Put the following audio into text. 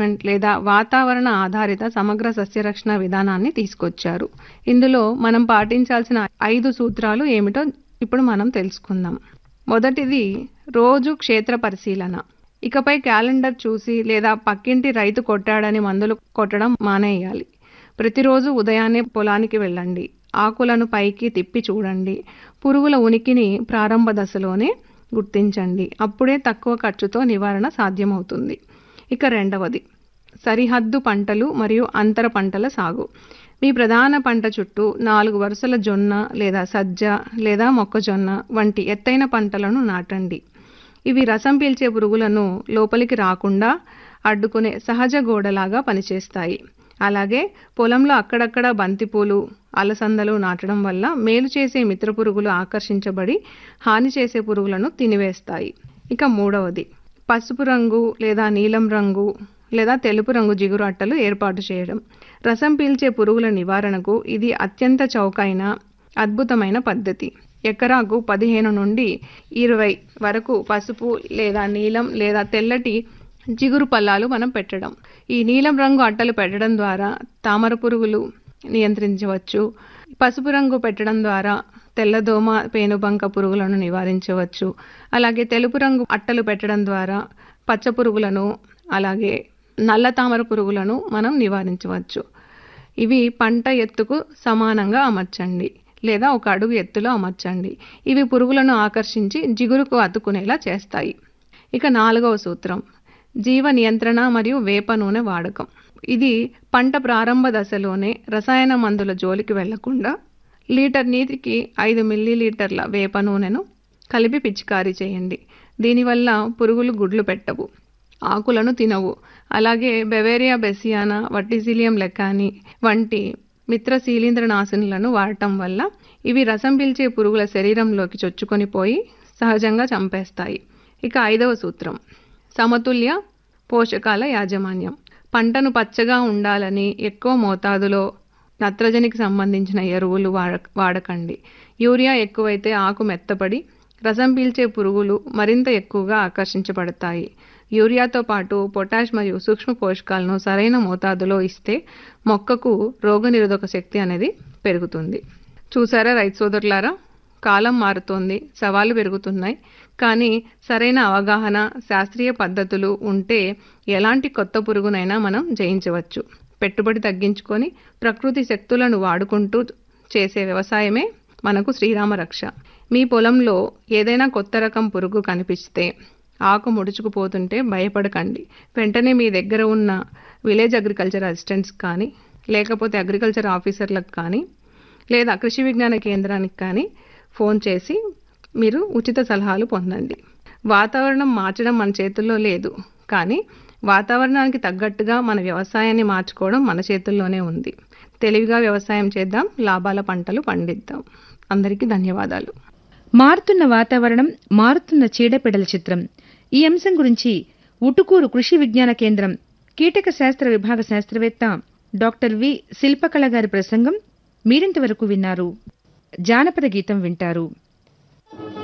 management లేదా వాతావరణ ఆధారిత సమగ్ర సస్యరక్షణ విధానాన్ని తీసుకొచ్చారు ఇందులో మనం పాటించాల్సిన ఐదు సూత్రాలు ఏమిటో ఇప్పుడు మనం తెలుసుకుందాం మొదటిది రోజు క్షేత్ర పరిశీలన ఇకపై క్యాలెండర్ చూసి లేదా పక్కింటి రైతు కొట్టాడని మందులు కొట్టడం మానేయాలి ప్రతిరోజు ఉదయాన్నే పొలానికి వెళ్ళండి ఆకులను పైకి తిప్పి చూడండి పురుగుల ఉనికిని ప్రారంభ దశలోనే గుర్తించండి అప్పుడే తక్కువ ఖర్చుతో నివారణ సాధ్యమవుతుంది ఇక రెండవది సరిహద్దు పంటలు మరియు అంతర పంటల సాగు మీ ప్రధాన పంట చుట్టూ నాలుగు వరుసల జొన్న లేదా సజ్జ లేదా మొక్కజొన్న వంటి ఎత్తైన పంటలను నాటండి ఇవి రసం పీల్చే పురుగులను లోపలికి రాకుండా అడ్డుకునే సహజ గోడలాగా పనిచేస్తాయి అలాగే పొలంలో అక్కడక్కడ బంతిపూలు అలసందలు నాటడం వల్ల మేలు చేసే మిత్ర పురుగులు ఆకర్షించబడి హాని చేసే పురుగులను తినివేస్తాయి ఇక మూడవది పసుపు రంగు లేదా నీలం రంగు లేదా తెలుపు రంగు జిగురు అట్టలు ఏర్పాటు చేయడం రసం పీల్చే పురుగుల నివారణకు ఇది అత్యంత చౌకైన అద్భుతమైన పద్ధతి ఎకరాకు పదిహేను నుండి ఇరవై వరకు పసుపు లేదా నీలం లేదా తెల్లటి జిగురు పల్లాలు మనం పెట్టడం ఈ నీలం రంగు అట్టలు పెట్టడం ద్వారా తామర పురుగులు నియంత్రించవచ్చు పసుపు రంగు పెట్టడం ద్వారా తెల్లదోమ పేనుబంక పురుగులను నివారించవచ్చు అలాగే తెలుపు రంగు అట్టలు పెట్టడం ద్వారా పచ్చ పురుగులను అలాగే నల్ల తామర పురుగులను మనం నివారించవచ్చు ఇవి పంట ఎత్తుకు సమానంగా అమర్చండి లేదా ఒక అడుగు ఎత్తులో అమర్చండి ఇవి పురుగులను ఆకర్షించి జిగురుకు అతుకునేలా చేస్తాయి ఇక నాలుగవ సూత్రం జీవ నియంత్రణ మరియు వేప నూనె వాడకం ఇది పంట ప్రారంభ దశలోనే రసాయన మందుల జోలికి వెళ్లకుండా లీటర్ నీటికి ఐదు మిల్లీలీటర్ల వేప నూనెను కలిపి పిచికారీ చేయండి దీనివల్ల పురుగులు గుడ్లు పెట్టవు ఆకులను తినవు అలాగే బెవేరియా బెసియానా వట్టిసిలియం లెకాని వంటి మిత్ర శీలీంద్రనాశనులను వాడటం వల్ల ఇవి రసం పీల్చే పురుగుల శరీరంలోకి చొచ్చుకొని పోయి సహజంగా చంపేస్తాయి ఇక ఐదవ సూత్రం సమతుల్య పోషకాల యాజమాన్యం పంటను పచ్చగా ఉండాలని ఎక్కువ మోతాదులో నత్రజనికి సంబంధించిన ఎరువులు వాడ వాడకండి యూరియా ఎక్కువైతే ఆకు మెత్తపడి రసం పీల్చే పురుగులు మరింత ఎక్కువగా ఆకర్షించబడతాయి యూరియాతో పాటు పొటాష్ మరియు సూక్ష్మ పోషకాలను సరైన మోతాదులో ఇస్తే మొక్కకు రోగనిరోధక శక్తి అనేది పెరుగుతుంది చూసారా రైతు సోదరులారా కాలం మారుతోంది సవాళ్లు పెరుగుతున్నాయి కానీ సరైన అవగాహన శాస్త్రీయ పద్ధతులు ఉంటే ఎలాంటి కొత్త పురుగునైనా మనం జయించవచ్చు పెట్టుబడి తగ్గించుకొని ప్రకృతి శక్తులను వాడుకుంటూ చేసే వ్యవసాయమే మనకు శ్రీరామ రక్ష మీ పొలంలో ఏదైనా కొత్త రకం పురుగు కనిపిస్తే ఆకు ముడుచుకుపోతుంటే భయపడకండి వెంటనే మీ దగ్గర ఉన్న విలేజ్ అగ్రికల్చర్ అసిస్టెంట్స్ కానీ లేకపోతే అగ్రికల్చర్ ఆఫీసర్లకు కానీ లేదా కృషి విజ్ఞాన కేంద్రానికి కానీ ఫోన్ చేసి మీరు ఉచిత సలహాలు పొందండి వాతావరణం మార్చడం మన చేతుల్లో లేదు కానీ వాతావరణానికి తగ్గట్టుగా మన వ్యవసాయాన్ని మార్చుకోవడం మన చేతుల్లోనే ఉంది తెలివిగా వ్యవసాయం చేద్దాం లాభాల పంటలు పండిద్దాం అందరికీ ధన్యవాదాలు మారుతున్న వాతావరణం మారుతున్న చీడపీడల చిత్రం ఈ అంశం గురించి ఉటుకూరు కృషి విజ్ఞాన కేంద్రం కీటక శాస్త్ర విభాగ శాస్త్రవేత్త డాక్టర్ వి శిల్పకళ గారి ప్రసంగం మీరింతవరకు విన్నారు జానపద గీతం వింటారు